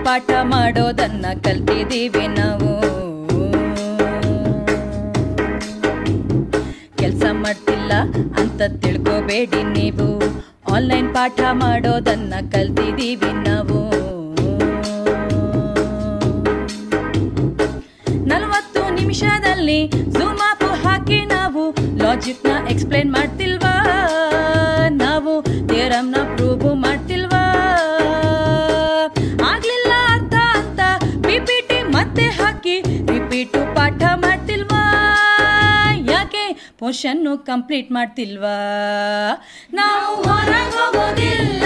ಪಾಠ ಮಾಡೋದನ್ನ ಕಲ್ತಿದ್ದೀವಿ ನಾವು ಕೆಲಸ ಮಾಡ್ತಿಲ್ಲ ಅಂತ ತಿಳ್ಕೋಬೇಡಿ ನೀವು ಆನ್ಲೈನ್ ಪಾಠ ಮಾಡೋದನ್ನ ಕಲ್ತಿದ್ದೀವಿ ನಾವು ನಲವತ್ತು ನಿಮಿಷದಲ್ಲಿ ಝೂಮ್ ಆಪ್ ಹಾಕಿ ನಾವು ಲಾಜಿಕ್ ನ ಎಕ್ಸ್ಪ್ಲೈನ್ ಮಾಡ್ತಿಲ್ವಾ ನಾವು ಥಿಯರಮ್ ನ ಪ್ರೂವ್ ಮಾಡ್ತಿಲ್ವಾ ಆಗ್ಲಿಲ್ಲ ಅರ್ಥ ಅಂತ ಪಿಪಿಟಿ ಮತ್ತೆ ಹಾಕಿ ರಿಪೀಟು ಪಾಠ ಮಾಡ್ತಿಲ್ವಾ ಯಾಕೆ ಪೋರ್ಷನ್ ಕಂಪ್ಲೀಟ್ ಮಾಡ್ತಿಲ್ವಾ ನಾವು ಹೊರಗೆ ಹೋಗೋದಿಲ್ಲ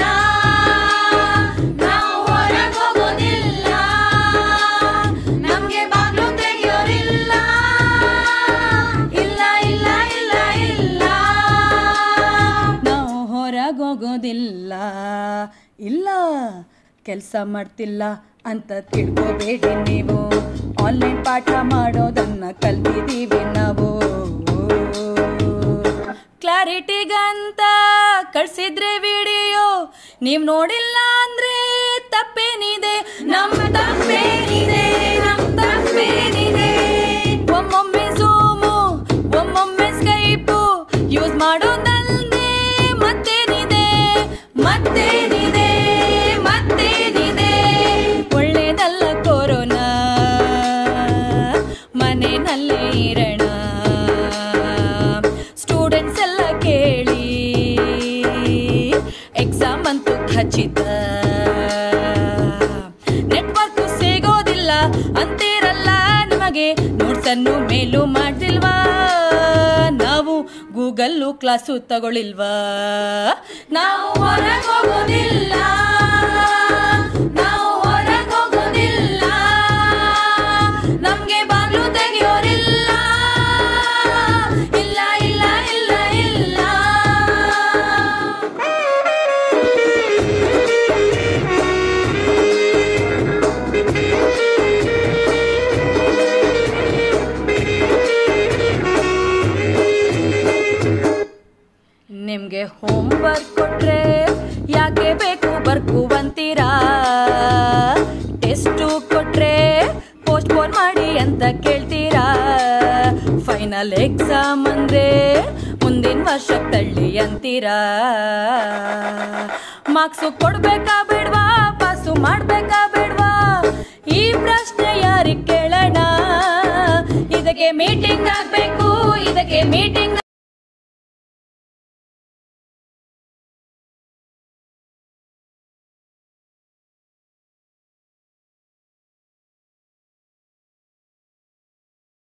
ನಾವು ಹೊರಗೆ ಹೋಗೋದಿಲ್ಲ ನಮ್ಗೆ ಬಾಗ್ಲು ತೆಗಿಯೋರಿಲ್ಲ ಇಲ್ಲ ಇಲ್ಲ ಇಲ್ಲ ಇಲ್ಲ ನಾವು ಹೊರಗೆ ಹೋಗೋದಿಲ್ಲ ಇಲ್ಲ ಕೆಲಸ ಮಾಡ್ತಿಲ್ಲ ಅಂತ ತಿಳ್ಕೋಬೇಡಿ ನೀವು ಆನ್ಲೈನ್ ಪಾಠ ಮಾಡೋದನ್ನ ಕಲ್ತಿದ್ದೀವಿ ನಾವು ಕ್ಲಾರಿಟಿಗಂತ ಕಳ್ಸಿದ್ರೆ ವಿಡಿಯೋ ನೀವ್ ನೋಡಿಲ್ಲ ಅಂದ್ರೆ ತಪ್ಪೇನಿದೆ ನಮ್ ತಪ್ಪೇನಿದೆ ನಮ್ ತಪ್ಪೇನಿದೆ ಒಮ್ಮೊಮ್ಮೆ ಝೂಮು ಒಮ್ಮೊಮ್ಮೆ ಸ್ಕೈಪು ಯೂಸ್ ಮಾಡೋದಲ್ದೆ ಮತ್ತೇನಿದೆ ಮತ್ತೇನಿದೆ ಮತ್ತೇನಿದೆ ಒಳ್ಳೇದಲ್ಲ ಕೊರೋನಾ ಮನೆಯಲ್ಲೇ ಇರೋಣ ಸ್ಟೂಡೆಂಟ್ಸ್ ಎಲ್ಲ ಕೇಳಿ ಎಕ್ಸಾಮ್ ಅಂತೂ ಖಚಿತ ನೆಟ್ವರ್ಕ್ ಸಿಗೋದಿಲ್ಲ ಅಂತೀರಲ್ಲ ನಿಮಗೆ ನೋಟ್ಸ್ ಅನ್ನು ಮೇಲೂ ಮಾಡ್ತಿಲ್ವಾ ನಾವು ಗೂಗಲ್ಲು ಕ್ಲಾಸು ತಗೊಳಿಲ್ವಾ ನಾವು ಹೊರಗೆ ಹೋಗೋದಿಲ್ಲ ನಾವು ಹೊರಗೆ ಹೋಗೋದಿಲ್ಲ ನಮ್ಗೆ ಬಾಗ್ಲು ತೆಗಿಯೋರಿಲ್ಲ ಇಲ್ಲ ಇಲ್ಲ ಇಲ್ಲ ಇಲ್ಲ ನಿಮ್ಗೆ ಹೋಮ್ ವರ್ಕ್ ಕೊಟ್ರೆ ಯಾಕೆ ಬೇಕು ಬರ್ಕುವಂತೀರಾ ಟೆಸ್ಟು ಕೊಟ್ರೆ ಪೋಸ್ಟ್ಪೋನ್ ಮಾಡಿ ಅಂತ ಕೇಳ್ತೀರಾ ಫೈನಲ್ ಎಕ್ಸಾಮ್ ಅಂದ್ರೆ ಮುಂದಿನ ವರ್ಷ ತಳ್ಳಿ ಅಂತೀರಾ ಮಾರ್ಕ್ಸು ಕೊಡ್ಬೇಕಾ ಬೇಡ್ವಾ ಪಾಸು ಮಾಡ್ಬೇಕಾ ಬೇಡ್ವಾ ಈ ಪ್ರಶ್ನೆ ಯಾರಿಗೆ ಕೇಳೋಣ ಇದಕ್ಕೆ ಮೀಟಿಂಗ್ ಆಗ್ಬೇಕು ಇದಕ್ಕೆ ಮೀಟಿಂಗ್